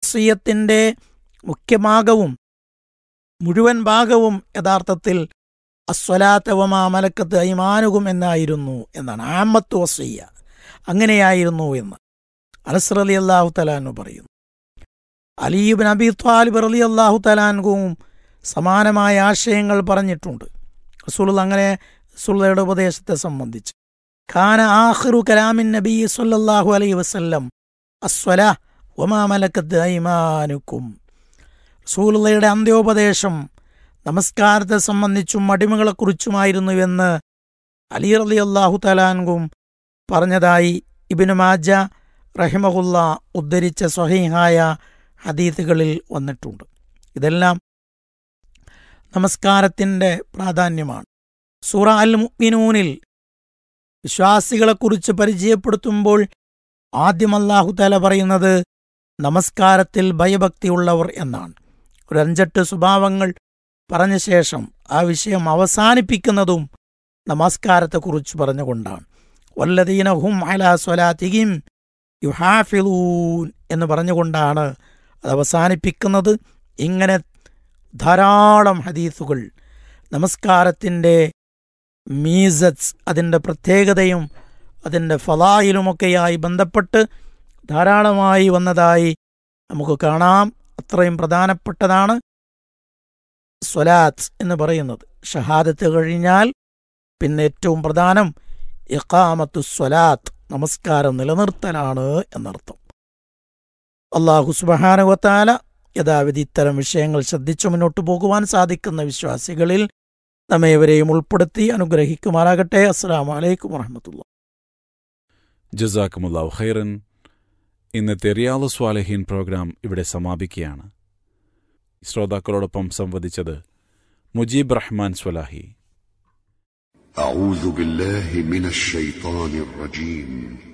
വസീയത്തിൻ്റെ മുഖ്യഭാഗവും മുഴുവൻ ഭാഗവും യഥാർത്ഥത്തിൽ അസ്വലാത്തവമാ മലക്കത്ത് ഐമാനുകും എന്നായിരുന്നു എന്നാണ് ആമത്ത് വസയ്യ അങ്ങനെയായിരുന്നു എന്ന് അനസ്ർ അലി അള്ളാഹു തലാനു പറയുന്നു അലീബിൻ അബി ത്വാലിബ് അലി അള്ളാഹു തലാൻകും സമാനമായ ആശയങ്ങൾ പറഞ്ഞിട്ടുണ്ട് റസൂൽ അങ്ങനെ റസൂള്ളയുടെ ഉപദേശത്തെ സംബന്ധിച്ച് ഖാന ആഖിറു കലാമിൻ നബി സല്ലല്ലാഹു അലൈഹി വസല്ലം അസ്വല ഒമാ മലക്കത്ത് ഐമാനുക്കും റസൂലുള്ളയുടെ അന്ത്യോപദേശം നമസ്കാരത്തെ സംബന്ധിച്ചും അടിമകളെക്കുറിച്ചുമായിരുന്നു എന്ന് അലി റലി അള്ളാഹു തലാൻകും പറഞ്ഞതായി ഇബിനു മാജ റഹിമഹുല്ല ഉദ്ധരിച്ച സ്വഹീഹായ ഹദീത്തുകളിൽ വന്നിട്ടുണ്ട് ഇതെല്ലാം നമസ്കാരത്തിൻ്റെ പ്രാധാന്യമാണ് സൂറ അൽ മുഅ്മിനൂനിൽ വിശ്വാസികളെക്കുറിച്ച് പരിചയപ്പെടുത്തുമ്പോൾ ആദ്യം അല്ലാഹു തല പറയുന്നത് നമസ്കാരത്തിൽ ഭയഭക്തിയുള്ളവർ എന്നാണ് ഒരു അഞ്ചെട്ട് സ്വഭാവങ്ങൾ പറഞ്ഞ ശേഷം ആ വിഷയം അവസാനിപ്പിക്കുന്നതും നമസ്കാരത്തെക്കുറിച്ച് പറഞ്ഞുകൊണ്ടാണ് വല്ലതീന ഹും അലാ സ്വലാത്തിഹിം യുഹാഫിലൂൻ എന്ന് പറഞ്ഞുകൊണ്ടാണ് അത് അവസാനിപ്പിക്കുന്നത് ഇങ്ങനെ ധാരാളം ഹദീസുകൾ നമസ്കാരത്തിൻ്റെ മീസറ്റ്സ് അതിൻ്റെ പ്രത്യേകതയും അതിൻ്റെ ഫലായിലുമൊക്കെയായി ബന്ധപ്പെട്ട് ധാരാളമായി വന്നതായി നമുക്ക് കാണാം അത്രയും പ്രധാനപ്പെട്ടതാണ് സ്വലാത്ത് എന്ന് പറയുന്നത് ഷഹാദത്ത് കഴിഞ്ഞാൽ പിന്നെ ഏറ്റവും പ്രധാനം ഇഖാമത്തു സ്വലാത്ത് നമസ്കാരം നിലനിർത്തലാണ് എന്നർത്ഥം അള്ളാഹു സുബഹാനുവത്താല യഥാവിധി ഇത്തരം വിഷയങ്ങൾ ശ്രദ്ധിച്ചു മുന്നോട്ട് പോകുവാൻ സാധിക്കുന്ന വിശ്വാസികളിൽ നമ്മേവരെയും ഉൾപ്പെടുത്തി അനുഗ്രഹിക്കുമാറാകട്ടെ അസ്സാം വലൈക്കും വറഹമത്തുള്ള ജസാക്കുമുല്ലാവ് ഖൈറൻ ഇന്നത്തെ റിയാദ് സ്വാലഹീൻ പ്രോഗ്രാം ഇവിടെ സമാപിക്കുകയാണ് ശ്രോതാക്കളോടൊപ്പം സംവദിച്ചത് മുജീബ് റഹ്മാൻ സ്വലാഹി أعوذ بالله من الشيطان الرجيم